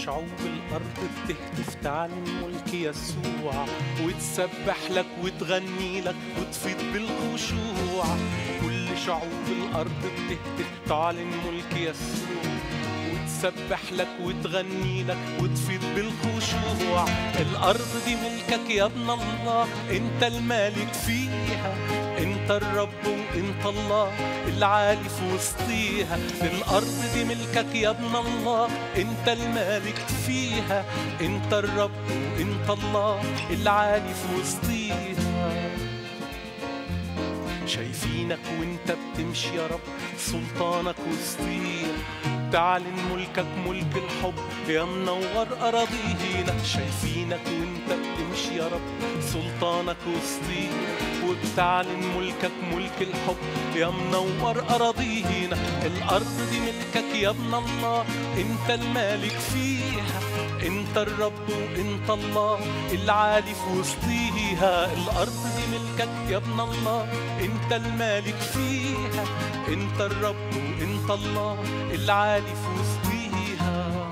شعوب الأرض بتهتف تعلن ملك يسوع وتسبح لك وتغني لك وتفيض بالخشوع كل شعوب الأرض بتهتف تعلن ملك يسوع وتسبح لك وتغني لك وتفيض بالخشوع الأرض دي ملكك يا ابن الله انت المالك فيها انت الرب وانت الله العالي في وسطيها الارض دي ملكك يا ابن الله انت المالك فيها انت الرب وانت الله العالي في وسطيها شايفينك وانت بتمشي يا رب سلطانك وسطينا تعلن ملكك ملك الحب يا منور أراضينا شايفينك وانت بتمشي يا رب سلطانك وسطينا وبتعلن ملكك ملك الحب يا منور أراضينا الأرض دي ملكك يا ابن الله انت المالك فيها انت الرب وانت الله العالي في وسطيها الأرض دي ملكك يا ابن الله انت المالك فيها انت الرب وانت الله العالي في وسطيها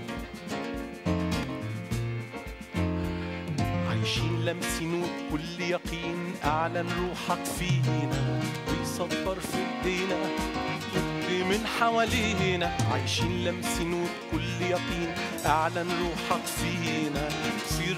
عايشين لامسين وبكل يقين اعلن روحك فينا ويصبر في ايدينا اللي من حوالينا عايشين لامسين وبكل يقين اعلن روحك فينا صير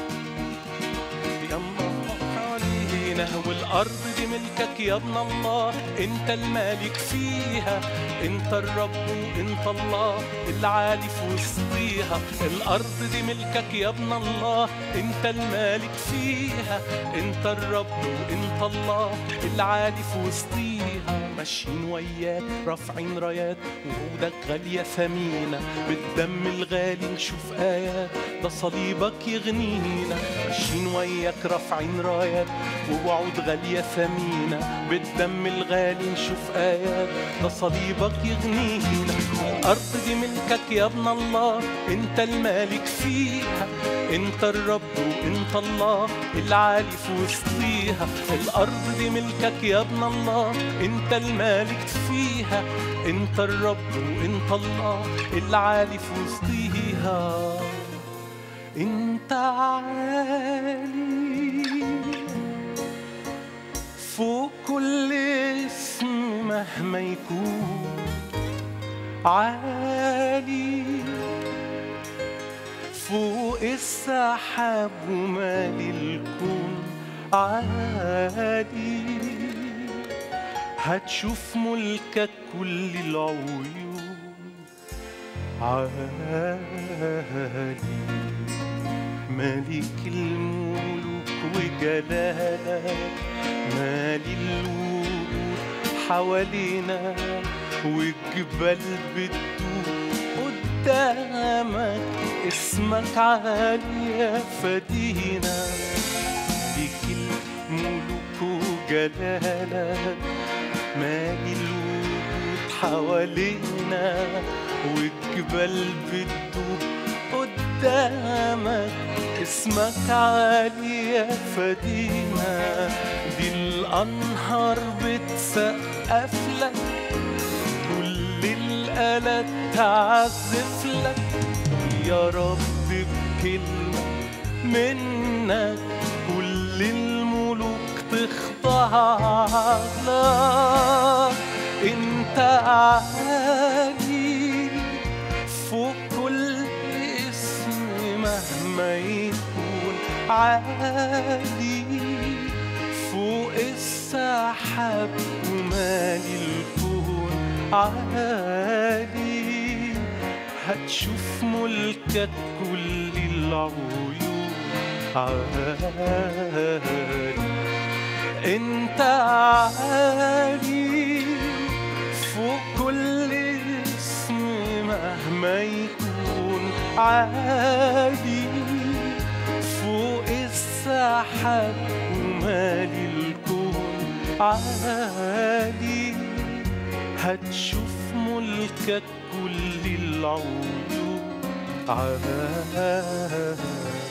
يا الله حوالينا والارض دي ملكك يا ابن الله انت المالك فيها انت الرب وانت الله العالي في وسطيها الارض دي ملكك يا ابن الله انت المالك فيها انت الرب وانت الله العالي في وسطيها ماشيين وياك رافعين رايات وعودك غالية ثمينة بالدم الغالي نشوف آيات ده صليبك يغنينا ماشيين وياك رافعين رايات ووعود غالية ثمينة بالدم الغالي نشوف آيات ده صليبك يغنينا الأرض دي ملكك يا ابن الله انت المالك فيها انت الرب وانت الله العالي في وسطيها الأرض دي ملكك يا ابن الله انت المالك فيها انت الرب وانت الله العالي في وسطيها انت عالي فوق كل اسم مهما يكون عالي فوق السحاب ومالي الكون عالي هتشوف ملكك كل العيون عالي ملك الملوك وجلالك مالي الوجود حوالينا والجبال بتدوب قدامك اسمك عالية فدينا ليك الملوك وجلالك مالي الوجود حوالينا والجبال بتدوب قدامك اسمك عالية فدينا دي الأنهار بتسقف لك كل الآلات تعزف لك يا رب بكلمة منك كل الملوك تخضع لك انت عالي فوق كل اسم مهما يكون عالي فوق السحاب ومالي الكون عالي هتشوف ملكك كل العيون عالي انت عالي فوق كل اسم مهما يكون عالي فوق السحاب ومالي الكون عالي هتشوف ملكك كل العيون عالي